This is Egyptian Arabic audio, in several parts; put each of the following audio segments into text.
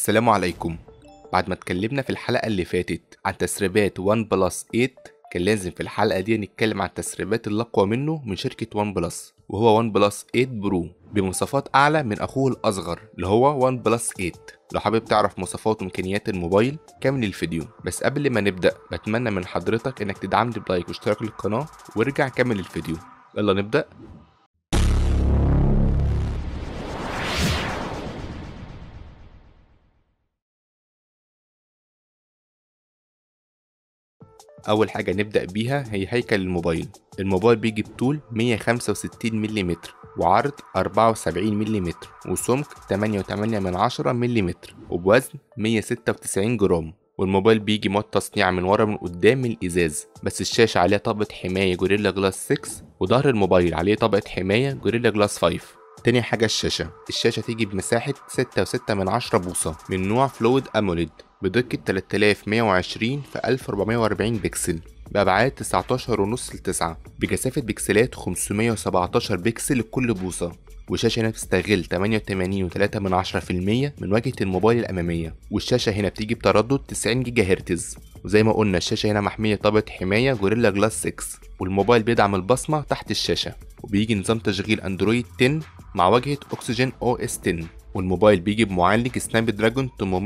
السلام عليكم بعد ما اتكلمنا في الحلقة اللي فاتت عن تسريبات وان بلس 8 كان لازم في الحلقة دي نتكلم عن التسريبات اللي أقوى منه من شركة وان بلس وهو وان بلس 8 برو بمواصفات أعلى من أخوه الأصغر اللي هو وان بلس 8 لو حابب تعرف مواصفات وإمكانيات الموبايل كمل الفيديو بس قبل ما نبدأ بتمنى من حضرتك إنك تدعمني بلايك واشتراك للقناة وارجع كمل الفيديو يلا نبدأ أول حاجة نبدأ بيها هي هيكل الموبايل الموبايل بيجي بطول 165 ملم وعرض 74 ملم وسمك 8.8 من عشرة ملم وبوزن 196 جرام والموبايل بيجي مواد تصنيع من ورا من قدام من الإزاز بس الشاشة عليها طبقة حماية جوريلا جلاس 6 وظهر الموبايل عليه طبقة حماية جوريلا جلاس 5 تاني حاجة الشاشة الشاشة تيجي بمساحة 6.6 من عشرة بوصة من نوع فلويد أموليد بدقة 3120 في 1440 بكسل بأبعاد 19 ونص ل 9 بكثافة بكسلات 517 بكسل لكل بوصة والشاشة هنا بتستغل 88.3 من عشرة في المية من واجهة الموبايل الأمامية والشاشة هنا بتيجي بتردد 90 جيجا هرتز وزي ما قلنا الشاشة هنا محمية طبقة حماية جوريلا جلاس 6 والموبايل بيدعم البصمة تحت الشاشة وبيجي نظام تشغيل أندرويد 10 مع واجهة أكسجين أو إس 10 والموبايل بيجي بمعالج سناب دراجون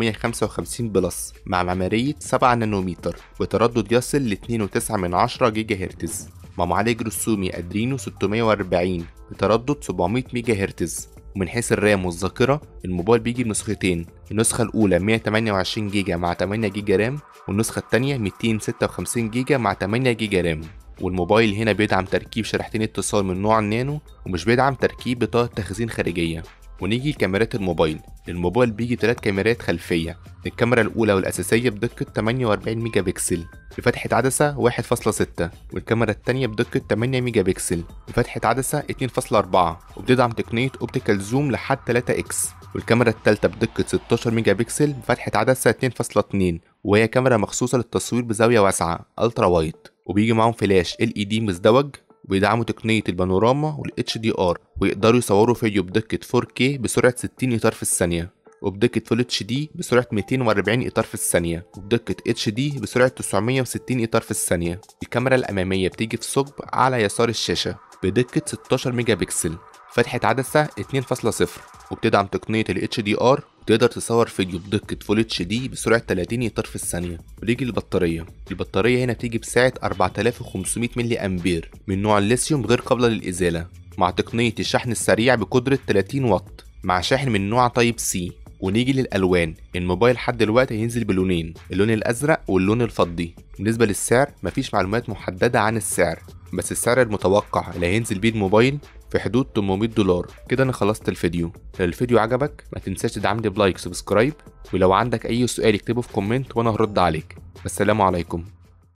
855 بلس مع معمارية 7 نانومتر وتردد يصل ل 2.9 من عشرة جيجا هرتز مع معالج رسومي أدرينو 640 بتردد 700 ميجا هرتز ومن حيث الرام والذاكرة الموبايل بيجي بنسختين النسخة الأولى 128 جيجا مع 8 جيجا رام والنسخة التانية 256 جيجا مع 8 جيجا رام والموبايل هنا بيدعم تركيب شريحتين اتصال من نوع النانو ومش بيدعم تركيب بطاقة تخزين خارجية ونيجي لكاميرات الموبايل الموبايل بيجي بثلاث كاميرات خلفية الكاميرا الأولى والأساسية بدقة 48 ميجا بكسل بفتحة عدسة 1.6 والكاميرا التانية بدقة 8 ميجا بكسل بفتحة عدسة 2.4 وبتدعم تقنية اوبتيكال زوم لحد 3 اكس والكاميرا التالتة بدقة 16 ميجا بكسل بفتحة عدسة 2.2 وهي كاميرا مخصوصة للتصوير بزاوية واسعة الترا وايد وبيجي معاهم فلاش ال اي دي مزدوج وبيدعموا تقنية البانوراما وال HDR ويقدروا يصوروا فيديو بدقة 4K بسرعة 60 إطار في الثانية وبدقة فول اتش دي بسرعة 240 إطار في الثانية وبدقة اتش دي بسرعة 960 إطار في الثانية الكاميرا الأمامية بتيجي في ثقب أعلى يسار الشاشة بدقة 16 ميجا بكسل فتحة عدسة 2.0 وبتدعم تقنية ال HDR وتقدر تصور فيديو بدقة فول اتش دي بسرعة 30 إطار في الثانية ونيجي للبطارية البطارية هنا بتيجي بسعة 4500 ملي أمبير من نوع الليثيوم غير قابلة للإزالة مع تقنية الشحن السريع بقدرة 30 واط مع شاحن من نوع تايب سي ونيجي للألوان الموبايل لحد دلوقتي هينزل بلونين اللون الأزرق واللون الفضي بالنسبة للسعر مفيش معلومات محددة عن السعر بس السعر المتوقع اللي هينزل بيه الموبايل في حدود 800 دولار كده انا خلصت الفيديو لو الفيديو عجبك ما تنساش تدعمني بلايك وسبسكرايب ولو عندك اي سؤال اكتبه في كومنت وانا هرد عليك والسلام عليكم